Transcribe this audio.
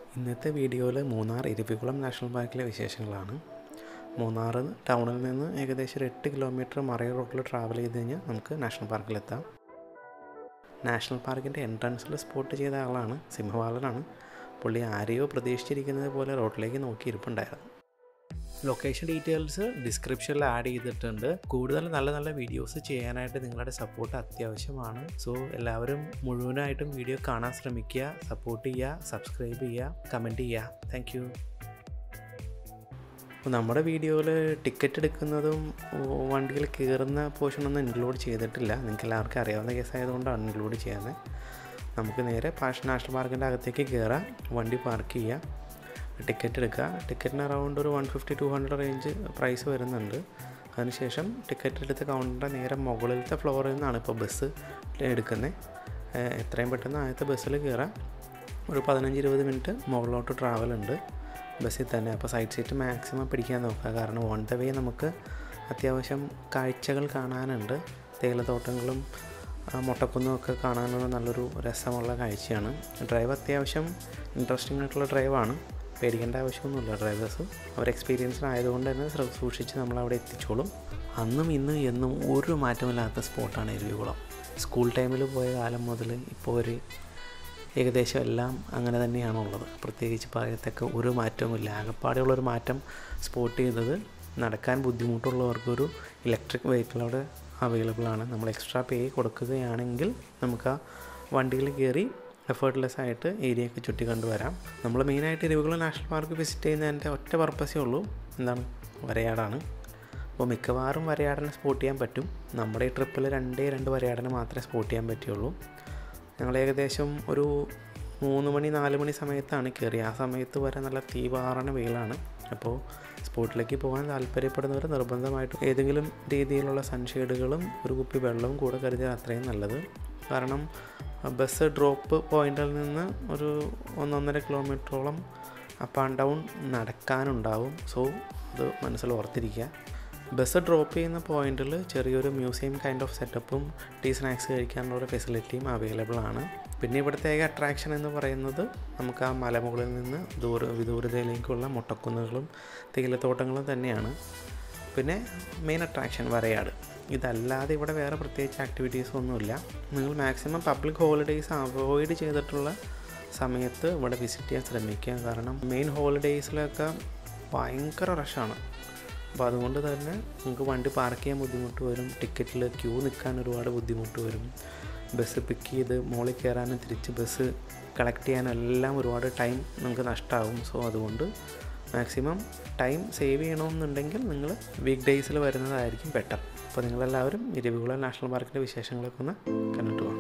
ഇന്നത്തെ വീഡിയോയിൽ മൂന്നാർ ഇരവികുളം നാഷണൽ പാർക്കിലെ വിശേഷങ്ങളാണ് മൂന്നാർ ടൗണിൽ നിന്ന് ഏകദേശം ഒരു എട്ട് കിലോമീറ്റർ മറയ റോഡിൽ ട്രാവൽ ചെയ്ത് കഴിഞ്ഞാൽ നമുക്ക് നാഷണൽ പാർക്കിലെത്താം നാഷണൽ പാർക്കിൻ്റെ എൻട്രൻസിൽ സ്പോട്ട് ചെയ്ത ആളാണ് സിംഹവാലനാണ് പുള്ളി ആരെയോ പ്രതീക്ഷിച്ചിരിക്കുന്നത് പോലെ റോഡിലേക്ക് നോക്കി ഇരിപ്പുണ്ടായിരുന്നു ലൊക്കേഷൻ ഡീറ്റെയിൽസ് ഡിസ്ക്രിപ്ഷനിൽ ആഡ് ചെയ്തിട്ടുണ്ട് കൂടുതൽ നല്ല നല്ല വീഡിയോസ് ചെയ്യാനായിട്ട് നിങ്ങളുടെ സപ്പോർട്ട് അത്യാവശ്യമാണ് സോ എല്ലാവരും മുഴുവനായിട്ടും വീഡിയോ കാണാൻ ശ്രമിക്കുക സപ്പോർട്ട് ചെയ്യുക സബ്സ്ക്രൈബ് ചെയ്യുക കമൻറ്റ് ചെയ്യുക താങ്ക് യു അപ്പോൾ നമ്മുടെ വീഡിയോയിൽ ടിക്കറ്റ് എടുക്കുന്നതും വണ്ടിയിൽ കയറുന്ന പോർഷനൊന്നും ഇൻക്ലൂഡ് ചെയ്തിട്ടില്ല നിങ്ങൾക്ക് എല്ലാവർക്കും അറിയാവുന്ന കേസായതുകൊണ്ടാണ് ഇൻക്ലൂഡ് ചെയ്യുന്നത് നമുക്ക് നേരെ പാഷൻ നാഷണൽ പാർക്കിൻ്റെ അകത്തേക്ക് കയറാം വണ്ടി പാർക്ക് ചെയ്യുക ടിക്കറ്റ് എടുക്കുക ടിക്കറ്റിന് അറൗണ്ട് ഒരു one fifty to hundred range price വരുന്നുണ്ട് അതിനുശേഷം ടിക്കറ്റ് എടുത്ത് കൗണ്ടറിൻ്റെ നേരെ മുകളിലത്തെ ഫ്ലോറിൽ നിന്നാണ് ഇപ്പോൾ ബസ് എടുക്കുന്നത് എത്രയും പെട്ടെന്ന് ആദ്യത്തെ ബസ്സിൽ കയറാം ഒരു പതിനഞ്ച് ഇരുപത് മിനിറ്റ് മുകളിലോട്ട് ട്രാവൽ ഉണ്ട് ബസ്സിൽ തന്നെ അപ്പോൾ സൈഡ് സീറ്റ് മാക്സിമം പിടിക്കാൻ നോക്കുക കാരണം ഓൺ ദ വേ നമുക്ക് അത്യാവശ്യം കാഴ്ചകൾ കാണാനുണ്ട് തേയിലത്തോട്ടങ്ങളും മുട്ടക്കുന്നും ഒക്കെ കാണാനുള്ള നല്ലൊരു രസമുള്ള കാഴ്ചയാണ് ഡ്രൈവ് അത്യാവശ്യം ഇൻട്രസ്റ്റിംഗ് ആയിട്ടുള്ള ഡ്രൈവാണ് പേടിക്കേണ്ട ആവശ്യമൊന്നുമില്ല ഡ്രൈവേഴ്സ് അവർ എക്സ്പീരിയൻസ്ഡ് ആയതുകൊണ്ട് തന്നെ സൂക്ഷിച്ച് നമ്മളവിടെ എത്തിച്ചോളും അന്നും ഇന്നും എന്നും ഒരു മാറ്റമില്ലാത്ത സ്പോട്ടാണ് എരുവികുളം സ്കൂൾ ടൈമിൽ പോയ കാലം മുതൽ ഇപ്പോൾ ഒരു ഏകദേശം എല്ലാം അങ്ങനെ തന്നെയാണുള്ളത് പ്രത്യേകിച്ച് പറയത്തക്ക ഒരു മാറ്റവുമില്ല ആകപ്പാടെയുള്ളൊരു മാറ്റം സ്പോട്ട് ചെയ്തത് നടക്കാൻ ബുദ്ധിമുട്ടുള്ളവർക്കൊരു ഇലക്ട്രിക് വെഹിക്കിൾ അവിടെ അവൈലബിൾ ആണ് നമ്മൾ എക്സ്ട്രാ പേ കൊടുക്കുകയാണെങ്കിൽ നമുക്ക് ആ വണ്ടിയിൽ കയറി എഫേർട്ട്ലെസ് ആയിട്ട് ഏരിയയൊക്കെ ചുറ്റി കണ്ടുവരാം നമ്മൾ മെയിനായിട്ട് ഇരവികുളം നാഷണൽ പാർക്ക് വിസിറ്റ് ചെയ്യുന്നതിൻ്റെ ഒറ്റ പർപ്പസേ ഉള്ളൂ എന്താണ് വരയാടാണ് അപ്പോൾ മിക്കവാറും വരയാടനെ സ്പോട്ട് ചെയ്യാൻ പറ്റും നമ്മുടെ ഈ ട്രിപ്പിൽ രണ്ടേ രണ്ട് വരയാടനെ മാത്രമേ സ്പോട്ട് ചെയ്യാൻ പറ്റുള്ളൂ ഞങ്ങൾ ഏകദേശം ഒരു മൂന്ന് മണി നാല് മണി സമയത്താണ് കയറി ആ സമയത്ത് വരെ നല്ല തീവാറണ വെയിലാണ് അപ്പോൾ സ്പോട്ടിലേക്ക് പോകാൻ താല്പര്യപ്പെടുന്നവർ നിർബന്ധമായിട്ടും ഏതെങ്കിലും രീതിയിലുള്ള സൺഷെയ്ഡുകളും ഒരു കുപ്പി വെള്ളവും കൂടെ കരുതിയാൽ അത്രയും നല്ലത് കാരണം ബസ് ഡ്രോപ്പ് പോയിന്റിൽ നിന്ന് ഒരു ഒന്നൊന്നര കിലോമീറ്ററോളം അപ്പ് ആൻഡ് ഡൗൺ നടക്കാനുണ്ടാവും സോ അത് മനസ്സിൽ ഓർത്തിരിക്കുക ബസ് ഡ്രോപ്പ് ചെയ്യുന്ന പോയിന്റിൽ ചെറിയൊരു മ്യൂസിയം കൈൻഡ് ഓഫ് സെറ്റപ്പും ടീ സ്നാക്സ് കഴിക്കാനുള്ള ഒരു ഫെസിലിറ്റിയും അവൈലബിൾ ആണ് പിന്നെ ഇവിടുത്തെ ഏക അട്രാക്ഷൻ എന്ന് പറയുന്നത് നമുക്ക് ആ മലമുകളിൽ നിന്ന് ദൂര വിദൂരതയിലേക്കുള്ള മുട്ടക്കുന്നുകളും തേയിലത്തോട്ടങ്ങളും തന്നെയാണ് പിന്നെ മെയിൻ അട്രാക്ഷൻ വരയാട് ഇതല്ലാതെ ഇവിടെ വേറെ പ്രത്യേകിച്ച് ആക്ടിവിറ്റീസ് ഒന്നുമില്ല നിങ്ങൾ മാക്സിമം പബ്ലിക് ഹോളിഡേയ്സ് അവോയ്ഡ് ചെയ്തിട്ടുള്ള സമയത്ത് ഇവിടെ വിസിറ്റ് ചെയ്യാൻ ശ്രമിക്കുക കാരണം മെയിൻ ഹോളിഡേയ്സിലൊക്കെ ഭയങ്കര റഷാണ് അപ്പോൾ അതുകൊണ്ട് തന്നെ നിങ്ങൾക്ക് വണ്ടി പാർക്ക് ചെയ്യാൻ ബുദ്ധിമുട്ട് വരും ടിക്കറ്റിൽ ക്യൂ നിൽക്കാൻ ഒരുപാട് ബുദ്ധിമുട്ട് വരും ബസ് പിക്ക് ചെയ്ത് മുകളിൽ കയറാനും തിരിച്ച് ബസ് കളക്ട് ചെയ്യാനും എല്ലാം ഒരുപാട് ടൈം നിങ്ങൾക്ക് നഷ്ടമാവും സോ അതുകൊണ്ട് മാക്സിമം ടൈം സേവ് ചെയ്യണമെന്നുണ്ടെങ്കിൽ നിങ്ങൾ വീക്ക് ഡേയ്സിൽ വരുന്നതായിരിക്കും ബെറ്റർ അപ്പോൾ നിങ്ങളെല്ലാവരും ഇരവികുളം നാഷണൽ പാർക്കിൻ്റെ വിശേഷങ്ങളൊക്കെ ഒന്ന് കണ്ടിട്ട് പോകാം